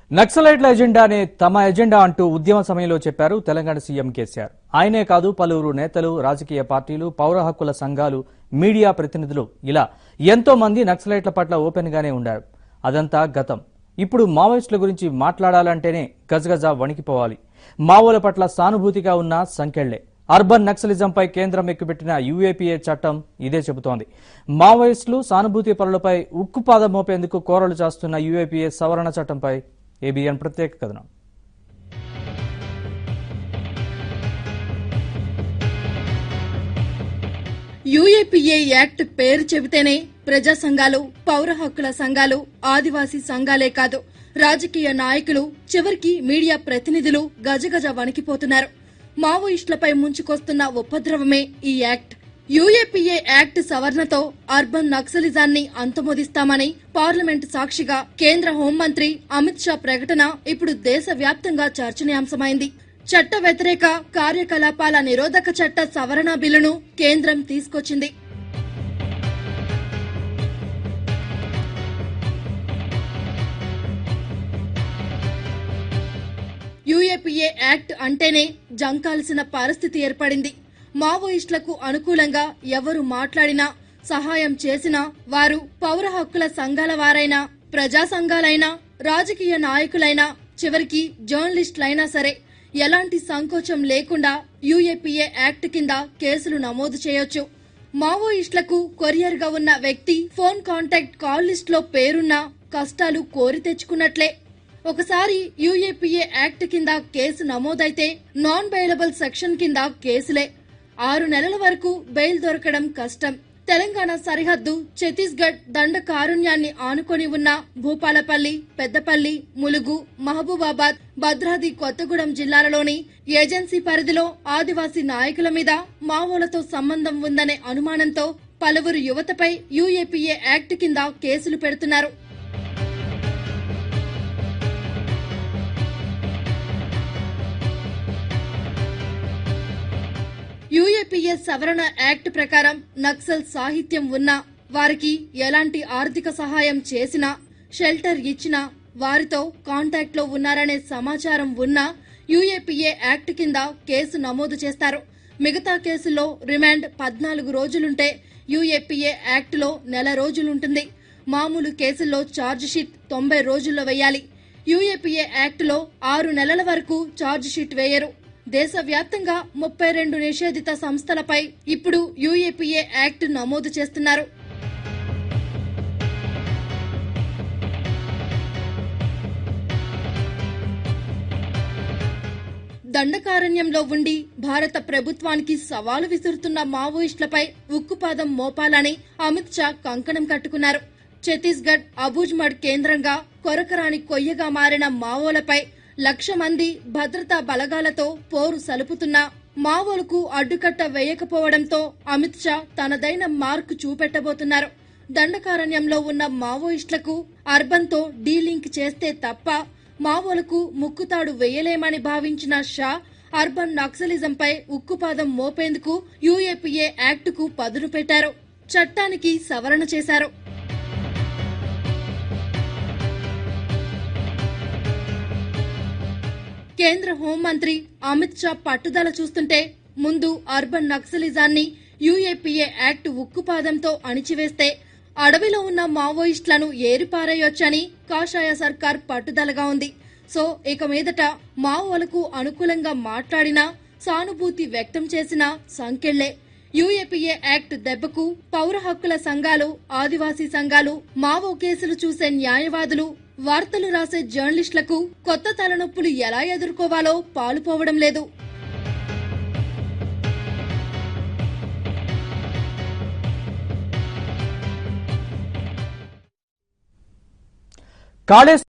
నక్సలైట్ల ఎజెండానే తమ ఎజెండా అంటూ ఉద్యమ సమయంలో చెప్పారు తెలంగాణ సీఎం కేసీఆర్ ఆయనే కాదు పలువురు నేతలు రాజకీయ పార్టీలు పౌర హక్కుల సంఘాలు మీడియా ప్రతినిధులు ఇలా ఎంతో మంది నక్సలైట్ల పట్ల ఓపెన్ గానే ఉండారు అదంతా గతం ఇప్పుడు మావోయిస్టుల గురించి మాట్లాడాలంటేనే గజగజ వణికిపోవాలి మావోల పట్ల సానుభూతిగా ఉన్న సంకెళ్లే అర్బన్ నక్సలిజంపై కేంద్రం ఎక్కుపెట్టిన యూఏపీఏ చట్టం ఇదే చెబుతోంది మావోయిస్టులు సానుభూతి పరులపై ఉక్కుపాదం మోపేందుకు కోరలు చేస్తున్న యూఏపీఏ సవరణ చట్టంపై ఏబిఎన్ ప్రత్యేక కథనం యూఏపీఏ యాక్ట్ పేరు చెబితేనే ప్రజా సంఘాలు పౌర హక్కుల సంఘాలు ఆదివాసీ సంఘాలే కాదు రాజకీయ నాయకులు చివరికి మీడియా ప్రతినిధులు గజగజ వణికిపోతున్నారు మావోయిస్టులపై ముంచుకొస్తున్న ఉపద్రవమే ఈ యాక్ట్ యూఏపీఏ యాక్ట్ సవరణతో అర్బన్ నక్సలిజాన్ని అంతమొదిస్తామని పార్లమెంట్ సాక్షిగా కేంద్ర హోంమంత్రి అమిత్ షా ప్రకటన ఇప్పుడు దేశవ్యాప్తంగా చర్చనీయాంశమైంది చట్ట వ్యతిరేక కార్యకలాపాల నిరోధక చట్ట సవరణ బిల్లును కేంద్రం తీసుకొచ్చింది యూఏపీఏ యాక్ట్ అంటేనే జంకాల్సిన పరిస్థితి ఏర్పడింది మావోయిస్టులకు అనుకూలంగా ఎవరు మాట్లాడినా సహాయం చేసినా వారు పౌర హక్కుల సంఘాల వారైనా ప్రజా సంఘాలైనా రాజకీయ నాయకులైనా చివరికి జర్నలిస్టులైనా సరే ఎలాంటి సంకోచం లేకుండా యూఏపీఏ యాక్ట్ కింద కేసులు నమోదు చేయొచ్చు మావోయిస్టులకు కొరియర్ గా ఉన్న వ్యక్తి ఫోన్ కాంటాక్ట్ కాల్ లిస్ట్ లో పేరున్నా కష్టాలు కోరి తెచ్చుకున్నట్లే ఒకసారి యూఏపీఏ యాక్ట్ కింద కేసు నమోదైతే నాన్ బెయిలబుల్ సెక్షన్ కింద కేసులే ఆరు నెలల వరకు బెయిల్ దొరకడం కష్టం తెలంగాణ సరిహద్దు ఛత్తీస్గఢ్ దండ కారుణ్యాన్ని ఆనుకొని ఉన్న భూపాలపల్లి పెద్దపల్లి ములుగు మహబూబాబాద్ భద్రాద్రి కొత్తగూడెం జిల్లాలలోని ఏజెన్సీ పరిధిలో ఆదివాసీ నాయకుల మీద మావోలతో సంబంధం ఉందనే అనుమానంతో పలువురు యువతపై యూఏపీఏ యాక్ట్ కింద కేసులు పెడుతున్నారు యూఏపీఏ సవరణ యాక్ట్ ప్రకారం నక్సల్ సాహిత్యం ఉన్నా వారికి ఎలాంటి ఆర్థిక సహాయం చేసినా షెల్టర్ ఇచ్చినా వారితో కాంటాక్ట్ లో ఉన్నారనే సమాచారం ఉన్నా యూఏపీఏ యాక్ట్ కింద కేసు నమోదు చేస్తారు మిగతా కేసుల్లో రిమాండ్ పద్నాలుగు రోజులుంటే యూఏపీఏ యాక్ట్ లో నెల రోజులుంటుంది మామూలు కేసుల్లో ఛార్జ్ షీట్ తొంభై రోజుల్లో వేయాలి యూఏపీఏ యాక్ట్ లో ఆరు నెలల వరకు ఛార్జ్ షీట్ వేయరు దేశవ్యాప్తంగా ముప్పై రెండు నిషేధిత సంస్థలపై ఇప్పుడు యూఏపీఏ యాక్ట్ నమోదు చేస్తున్నారు దండకారణ్యంలో ఉండి భారత ప్రభుత్వానికి సవాలు విసురుతున్న మావోయిస్టులపై ఉక్కుపాదం మోపాలని అమిత్ షా కంకణం కట్టుకున్నారు ఛత్తీస్గఢ్ అబూజ్మడ్ కేంద్రంగా కొరకరాని కొయ్యగా మారిన మావోలపై లక్ష మంది భద్రతా బలగాలతో పోరు సలుపుతున్నా మావోలకు అడ్డుకట్ట వేయకపోవడంతో అమిత్ షా తనదైన మార్కు చూపెట్టబోతున్నారు దండకారణ్యంలో ఉన్న మావోయిస్టులకు అర్బన్తో డీలింక్ చేస్తే తప్ప మావోలకు ముక్కుతాడు వేయలేమని భావించిన షా అర్బన్ నక్సలిజంపై ఉక్కుపాదం మోపేందుకు యూఏపీఏ యాక్టుకు పదును పెట్టారు చట్టానికి సవరణ చేశారు కేంద్ర హోంమంత్రి అమిత్ షా పట్టుదల చూస్తుంటే ముందు అర్బన్ నక్సలిజాన్ని యూఏపీఏ యాక్ట్ ఉక్కుపాదంతో అణిచివేస్తే అడవిలో ఉన్న మావోయిస్టులను ఏరిపారేయొచ్చని కాషాయ సర్కార్ పట్టుదలగా ఉంది సో ఇక మీదట మావోలకు అనుకూలంగా మాట్లాడినా సానుభూతి వ్యక్తం చేసిన సంకెళ్లే యూఏపీఏ యాక్ట్ దెబ్బకు పౌర హక్కుల సంఘాలు ఆదివాసీ సంఘాలు మావో కేసులు చూసే న్యాయవాదులు వార్తలు రాసే జర్నలిస్టులకు కొత్త తలనొప్పులు ఎలా ఎదుర్కోవాలో పాలుపోవడం లేదు కాళేశ్వరం